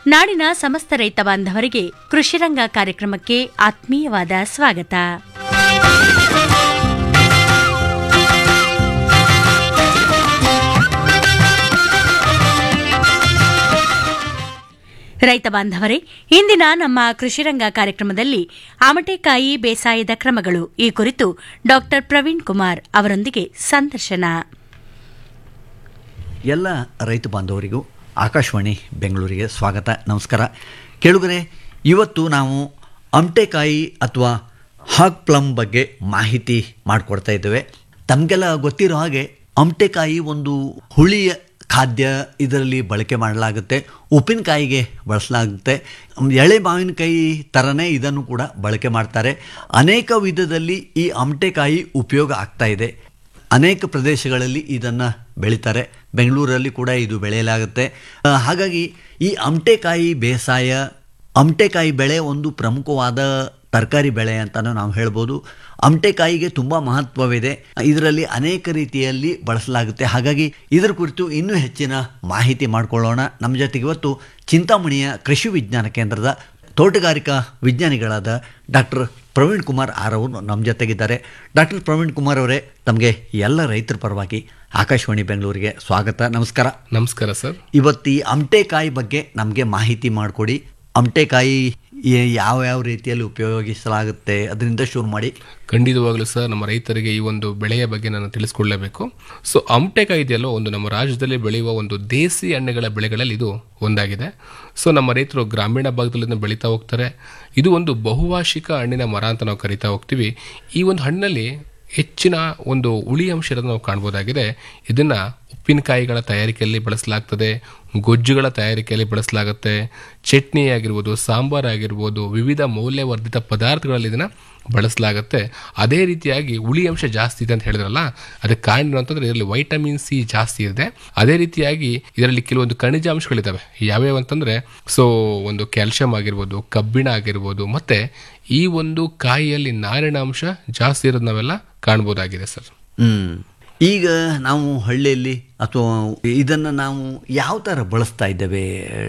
ನಾಡಿನ ಸಮಸ್ತ ರೈತ ಬಾಂಧವರಿಗೆ ಕೃಷಿರಂಗ ಕಾರ್ಯಕ್ರಮಕ್ಕೆ ಆತ್ಮೀಯವಾದ ಸ್ವಾಗತ ರೈತ ಬಾಂಧವರೇ ಇಂದಿನ ನಮ್ಮ ಕೃಷಿರಂಗ ಕಾರ್ಯಕ್ರಮದಲ್ಲಿ ಆಮಟೆಕಾಯಿ ಬೇಸಾಯದ ಕ್ರಮಗಳು ಈ ಕುರಿತು ಡಾಕ್ಟರ್ ಪ್ರವೀಣ್ ಕುಮಾರ್ ಅವರೊಂದಿಗೆ ಸಂದರ್ಶನ ಎಲ್ಲ ರೈತ ಬಾಂಧವರಿಗೂ ಆಕಾಶವಾಣಿ ಬೆಂಗಳೂರಿಗೆ ಸ್ವಾಗತ ನಮಸ್ಕಾರ ಕೇಳುಗರೆ ಇವತ್ತು ನಾವು ಅಮಟೆಕಾಯಿ ಅಥವಾ ಹಾಗ್ ಪ್ಲಮ್ ಬಗ್ಗೆ ಮಾಹಿತಿ ಮಾಡಿಕೊಡ್ತಾ ಇದ್ದೇವೆ ತಮಗೆಲ್ಲ ಗೊತ್ತಿರೋ ಹಾಗೆ ಅಮಟೆಕಾಯಿ ಒಂದು ಹುಳಿಯ ಖಾದ್ಯ ಇದರಲ್ಲಿ ಬಳಕೆ ಮಾಡಲಾಗುತ್ತೆ ಉಪ್ಪಿನಕಾಯಿಗೆ ಬಳಸಲಾಗುತ್ತೆ ಎಳೆ ಮಾವಿನಕಾಯಿ ಥರನೇ ಇದನ್ನು ಕೂಡ ಬಳಕೆ ಮಾಡ್ತಾರೆ ಅನೇಕ ವಿಧದಲ್ಲಿ ಈ ಅಮಟೆಕಾಯಿ ಉಪಯೋಗ ಆಗ್ತಾ ಇದೆ ಅನೇಕ ಪ್ರದೇಶಗಳಲ್ಲಿ ಇದನ್ನು ಬೆಳೀತಾರೆ ಬೆಂಗಳೂರಲ್ಲಿ ಕೂಡ ಇದು ಬೆಳೆಯಲಾಗುತ್ತೆ ಆ, ಹಾಗಾಗಿ ಈ ಅಮಟೆಕಾಯಿ ಬೇಸಾಯ ಅಮಟೆಕಾಯಿ ಬೆಳೆ ಒಂದು ಪ್ರಮುಖವಾದ ತರಕಾರಿ ಬೆಳೆ ಅಂತಲೂ ನಾವು ಹೇಳ್ಬೋದು ಅಮಟೆಕಾಯಿಗೆ ತುಂಬ ಮಹತ್ವವಿದೆ ಇದರಲ್ಲಿ ಅನೇಕ ರೀತಿಯಲ್ಲಿ ಬಳಸಲಾಗುತ್ತೆ ಹಾಗಾಗಿ ಇದರ ಕುರಿತು ಇನ್ನೂ ಹೆಚ್ಚಿನ ಮಾಹಿತಿ ಮಾಡಿಕೊಳ್ಳೋಣ ನಮ್ಮ ಜೊತೆಗೆ ಇವತ್ತು ಚಿಂತಾಮಣಿಯ ಕೃಷಿ ವಿಜ್ಞಾನ ಕೇಂದ್ರದ ತೋಟಗಾರಿಕಾ ವಿಜ್ಞಾನಿಗಳಾದ ಡಾಕ್ಟರ್ ಪ್ರವೀಣ್ ಕುಮಾರ್ ಆರ್ ಅವರು ನಮ್ಮ ಜೊತೆಗಿದ್ದಾರೆ ಡಾಕ್ಟರ್ ಪ್ರವೀಣ್ ಕುಮಾರ್ ಅವರೇ ತಮಗೆ ಎಲ್ಲ ರೈತರ ಪರವಾಗಿ ಆಕಾಶವಾಣಿ ಬೆಂಗಳೂರಿಗೆ ಸ್ವಾಗತ ನಮಸ್ಕಾರ ನಮಸ್ಕಾರ ಸರ್ ಇವತ್ತು ಈ ಅಮಟೆಕಾಯಿ ಬಗ್ಗೆ ನಮಗೆ ಮಾಹಿತಿ ಮಾಡಿಕೊಡಿ ಅಮಟೆಕಾಯಿ ಯ- ಯಾವ ಯಾವ ರೀತಿಯಲ್ಲಿ ಉಪಯೋಗಿಸಲಾಗುತ್ತೆ ಅದರಿಂದ ಶುರು ಮಾಡಿ ಖಂಡಿತವಾಗ್ಲೂ ಸರ್ ನಮ್ಮ ರೈತರಿಗೆ ಈ ಒಂದು ಬೆಳೆಯ ಬಗ್ಗೆ ನಾನು ತಿಳಿಸ್ಕೊಳ್ಳೇಬೇಕು ಸೊ ಅಮಟೆಕಾಯಿ ಇದೆಯಲ್ಲೋ ಒಂದು ನಮ್ಮ ರಾಜ್ಯದಲ್ಲಿ ಬೆಳೆಯುವ ಒಂದು ದೇಸಿ ಎಣ್ಣೆಗಳ ಬೆಳೆಗಳಲ್ಲಿ ಇದು ಒಂದಾಗಿದೆ ಸೊ ನಮ್ಮ ರೈತರು ಗ್ರಾಮೀಣ ಭಾಗದಲ್ಲಿ ಇದನ್ನ ಬೆಳೀತಾ ಹೋಗ್ತಾರೆ ಇದು ಒಂದು ಬಹುವಾರ್ಷಿಕ ಹಣ್ಣಿನ ಮರ ಅಂತ ನಾವು ಕರಿತಾ ಹೋಗ್ತೀವಿ ಈ ಒಂದು ಹಣ್ಣಿನಲ್ಲಿ ಹೆಚ್ಚಿನ ಒಂದು ಹುಳಿ ಅಂಶ ಇರೋದನ್ನ ನಾವು ಕಾಣ್ಬೋದಾಗಿದೆ ಇದನ್ನ ಉಪ್ಪಿನಕಾಯಿಗಳ ತಯಾರಿಕೆಯಲ್ಲಿ ಬಳಸಲಾಗ್ತದೆ ಗೊಜ್ಜುಗಳ ತಯಾರಿಕೆಯಲ್ಲಿ ಬಳಸಲಾಗುತ್ತೆ ಚಟ್ನಿ ಆಗಿರ್ಬೋದು ಸಾಂಬಾರ್ ಆಗಿರ್ಬೋದು ವಿವಿಧ ಮೌಲ್ಯವರ್ಧಿತ ಪದಾರ್ಥಗಳಲ್ಲಿ ಇದನ್ನ ಬಳಸಲಾಗುತ್ತೆ ಅದೇ ರೀತಿಯಾಗಿ ಹುಳಿ ಅಂಶ ಜಾಸ್ತಿ ಇದೆ ಅಂತ ಹೇಳಿದ್ರಲ್ಲ ಅದಕ್ಕೆ ಕಾರಣ ಏನು ಅಂತಂದ್ರೆ ಇದರಲ್ಲಿ ವೈಟಮಿನ್ ಸಿ ಜಾಸ್ತಿ ಇದೆ ಅದೇ ರೀತಿಯಾಗಿ ಇದರಲ್ಲಿ ಕೆಲವೊಂದು ಖನಿಜಾಂಶಗಳಿದ್ದಾವೆ ಯಾವ್ಯಾವ ಅಂತಂದ್ರೆ ಸೊ ಒಂದು ಕ್ಯಾಲ್ಸಿಯಂ ಆಗಿರ್ಬೋದು ಕಬ್ಬಿಣ ಆಗಿರ್ಬೋದು ಮತ್ತೆ ಈ ಒಂದು ಕಾಯಿಯಲ್ಲಿ ನಾರಿನಾಂಶ ಜಾಸ್ತಿ ಇರೋದು ನಾವೆಲ್ಲ ಕಾಣ್ಬೋದಾಗಿದೆ ಸರ್ ಹ್ಮ್ ಈಗ ನಾವು ಹಳ್ಳಿಯಲ್ಲಿ ಅಥವಾ ಇದನ್ನು ನಾವು ಯಾವ ಥರ ಬಳಸ್ತಾ ಇದ್ದೇವೆ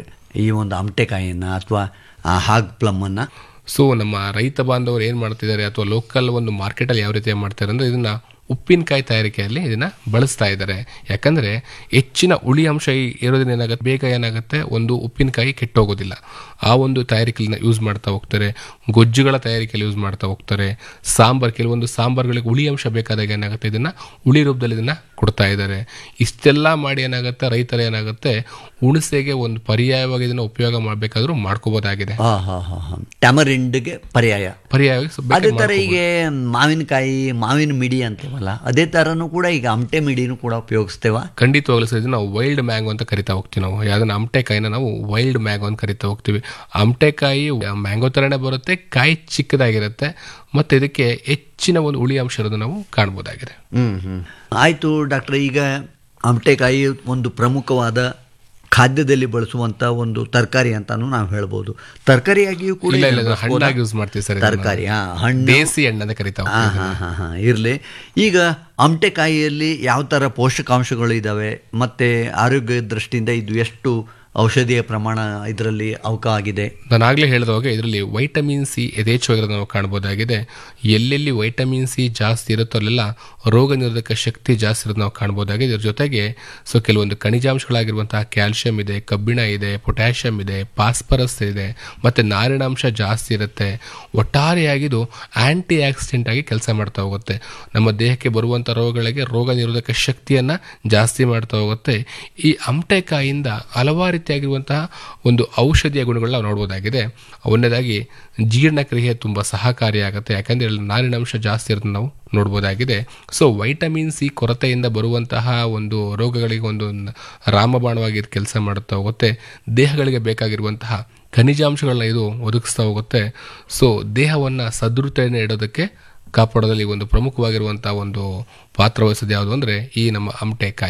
ಈ ಒಂದು ಅಮಟೆಕಾಯಿಯನ್ನು ಅಥವಾ ಹಾಗ್ ಪ್ಲಮ್ಮನ್ನು ಸೊ ನಮ್ಮ ರೈತ ಬಾಂಧವರು ಏನು ಮಾಡ್ತಿದ್ದಾರೆ ಅಥವಾ ಲೋಕಲ್ ಒಂದು ಮಾರ್ಕೆಟಲ್ಲಿ ಯಾವ ರೀತಿ ಮಾಡ್ತಾರೆ ಅಂದರೆ ಇದನ್ನ ಉಪ್ಪಿನಕಾಯಿ ತಯಾರಿಕೆಯಲ್ಲಿ ಇದನ್ನ ಬಳಸ್ತಾ ಇದ್ದಾರೆ ಯಾಕಂದ್ರೆ ಹೆಚ್ಚಿನ ಹುಳಿ ಅಂಶ ಈ- ಇರೋದ್ರಿಂದ ಏನಾಗುತ್ತೆ ಬೇಗ ಏನಾಗುತ್ತೆ ಒಂದು ಉಪ್ಪಿನಕಾಯಿ ಕೆಟ್ಟೋಗೋದಿಲ್ಲ ಆ ಒಂದು ತಯಾರಿಕೆಯಲ್ಲಿ ಯೂಸ್ ಮಾಡ್ತಾ ಹೋಗ್ತಾರೆ ಗೊಜ್ಜುಗಳ ತಯಾರಿಕೆಯಲ್ಲಿ ಯೂಸ್ ಮಾಡ್ತಾ ಹೋಗ್ತಾರೆ ಸಾಂಬಾರ್ ಕೆಲವೊಂದು ಸಾಂಬಾರ್ಗಳಿಗೆ ಹುಳಿ ಅಂಶ ಬೇಕಾದಾಗ ಏನಾಗುತ್ತೆ ಇದನ್ನ ಹುಳಿ ರೂಪದಲ್ಲಿ ಇದನ್ನ ಕೊಡ್ತಾ ಇದ್ದಾರೆ ಇಷ್ಟೆಲ್ಲ ಮಾಡಿ ಏನಾಗುತ್ತೆ ರೈತರು ಏನಾಗುತ್ತೆ ಹುಣಸೆಗೆ ಒಂದು ಪರ್ಯಾಯವಾಗಿ ಇದನ್ನ ಉಪಯೋಗ ಮಾಡಬೇಕಾದ್ರೂ ಮಾಡ್ಕೋಬೋದಾಗಿದೆ ಹಾ ಹಾ ಹಾ ಹಾ ಟ್ಯಾಮರಿಂಡ್ಗೆ ಪರ್ಯಾಯ ಪರ್ಯಾಯವಾಗಿ ಸೊ ಬೇಕಾದ್ರೆ ಅದೇ ಥರ ಈಗ ಮಾವಿನಕಾಯಿ ಮಾವಿನ ಮಿಡಿ ಅಂತೇವಲ್ಲ ಅದೇ ಥರನೂ ಕೂಡ ಈಗ ಅಮಟೆ ಮಿಡಿನೂ ಕೂಡ ಉಪಯೋಗಿಸ್ತೇವ ಖಂಡಿತವಾಗ್ಲೂ ಸರ್ ಇದನ್ನ ನಾವು ವೈಲ್ಡ್ ಮ್ಯಾಂಗೋ ಅಂತ ಕರಿತಾ ಹೋಗ್ತೀವಿ ನಾವು ಯಾವ್ದನ್ನ ಅಮಟೆಕಾಯಿನ ನಾವು ವೈಲ್ಡ್ ಮ್ಯಾಂಗೋ ಅಂತ ಕರಿತಾ ಹೋಗ್ತೀವಿ ಅಮಟೆಕಾಯಿ ಮ್ಯಾಂಗೋ ಥರನೇ ಬರುತ್ತೆ ಕಾಯಿ ಚಿಕ್ಕದಾಗಿರುತ್ತೆ ಮತ್ತೆ ಇದಕ್ಕೆ ಹೆಚ್ಚಿನ ಒಂದು ಹುಳಿ ಅಂಶ ಇರೋದನ್ನ ನಾವು ಕಾಣ್ಬೋದಾಗಿದೆ ಹ್ಮ್ ಹ್ಮ್ ಆಯಿತು ಡಾಕ್ಟ್ರೆ ಈಗ ಅಮಟೆಕಾಯಿ ಒಂದು ಪ್ರಮುಖವಾದ ಖಾದ್ಯದಲ್ಲಿ ಬಳಸುವಂತ ಒಂದು ತರಕಾರಿ ಅಂತಾನು ನಾವು ಹೇಳ್ಬೋದು ತರಕಾರಿಯಾಗಿಯೂ ಕೂಡ ಇಲ್ಲ ಇಲ್ಲ ಇದನ್ನ ಇದನ್ನ ಹಣ್ಣಾಗಿ ಯೂಸ್ ಮಾಡ್ತೀವಿ ಸರ್ ಇದನ್ನ. ತರಕಾರಿ ಹಾ ಹಣ್ಣು ದೇಸಿ ಹಣ್ಣು ಅಂತ ಕರಿತಾ ಹಾ ಹೋಗ್ತೀವಿ ಹಾ ಹಾ ಹಾ ಇರಲಿ ಈಗ ಅಮಟೆಕಾಯಿಯಲ್ಲಿ ಯಾವ ಥರ ಪೋಷಕಾಂಶಗಳು ಇದ್ದಾವೆ ಮತ್ತೆ ಆರೋಗ್ಯ ದೃಷ್ಟಿಯಿಂದ ಇದು ಎಷ್ಟು ಔಷಧಿಯ ಪ್ರಮಾಣ ಇದರಲ್ಲಿ ಅವಕ ಆಗಿದೆ ನಾನು ಆಗಲೇ ಹೇಳಿದಾಗ ಇದರಲ್ಲಿ ವೈಟಮಿನ್ ಸಿ ಯಥೇಚ್ಛವಾಗಿರೋದು ನಾವು ಕಾಣ್ಬೋದಾಗಿದೆ ಎಲ್ಲೆಲ್ಲಿ ವೈಟಮಿನ್ ಸಿ ಜಾಸ್ತಿ ಇರುತ್ತೋ ಅಲ್ಲೆಲ್ಲ ರೋಗ ನಿರೋಧಕ ಶಕ್ತಿ ಜಾಸ್ತಿ ಇರೋದು ನಾವು ಕಾಣ್ಬೋದಾಗಿದೆ ಇದ್ರ ಜೊತೆಗೆ ಸೊ ಕೆಲವೊಂದು ಖನಿಜಾಂಶಗಳಾಗಿರುವಂತಹ ಕ್ಯಾಲ್ಸಿಯಂ ಇದೆ ಕಬ್ಬಿಣ ಇದೆ ಪೊಟ್ಯಾಷಿಯಂ ಇದೆ ಫಾಸ್ಫರಸ್ ಇದೆ ಮತ್ತೆ ನಾರಿನಾಂಶ ಜಾಸ್ತಿ ಇರುತ್ತೆ ಒಟ್ಟಾರೆಯಾಗಿ ಇದು ಆಂಟಿ ಆಕ್ಸಿಡೆಂಟ್ ಆಗಿ ಕೆಲಸ ಮಾಡ್ತಾ ಹೋಗುತ್ತೆ ನಮ್ಮ ದೇಹಕ್ಕೆ ಬರುವಂಥ ರೋಗಗಳಿಗೆ ರೋಗ ನಿರೋಧಕ ಶಕ್ತಿಯನ್ನ ಜಾಸ್ತಿ ಮಾಡ್ತಾ ಹೋಗುತ್ತೆ ಈ ಅಮಟೆಕಾಯಿಂದ ಹಲವಾರು ರೀತಿಯಾಗಿರುವಂತಹ ಒಂದು ಔಷಧಿಯ ಗುಣಗಳನ್ನ ನಾವು ನೋಡ್ಬೋದಾಗಿದೆ ಒಂದನೇದಾಗಿ ಜೀರ್ಣಕ್ರಿಯೆ ತುಂಬ ಸಹಕಾರಿಯಾಗುತ್ತೆ ಯಾಕಂದ್ರೆ ಇದರಲ್ಲಿ ನಾರಿನಾಂಶ ಜಾಸ್ತಿ ಇರೋದನ್ನ ನಾವು ನೋಡ್ಬೋದಾಗಿದೆ ಸೊ ವೈಟಮಿನ್ ಸಿ ಕೊರತೆಯಿಂದ ಬರುವಂತಹ ಒಂದು ರೋಗಗಳಿಗೆ ಒಂದು ನ- ರಾಮಬಾಣವಾಗಿ ಇದು ಕೆಲಸ ಮಾಡುತ್ತಾ ಹೋಗುತ್ತೆ ದೇಹಗಳಿಗೆ ಬೇಕಾಗಿರುವಂತಹ ಖನಿಜಾಂಶಗಳನ್ನ ಇದು ಒದಗಿಸ್ತಾ ಹೋಗುತ್ತೆ ಸೊ ದೇಹವನ್ನು ಸದೃಢತೆಯನ್ನು ಇಡೋದಕ್ಕೆ ಕಾಪಾಡೋದಲ್ಲಿ ಒಂದು ಪ್ರಮುಖವಾಗಿರುವಂತಹ ಒಂದು ಪಾತ್ರ ವಹಿಸೋದು ಯಾವುದು ಅಂದ್ರೆ ಈ ನಮ್ಮ ಅಮಟೆಕಾಯಿ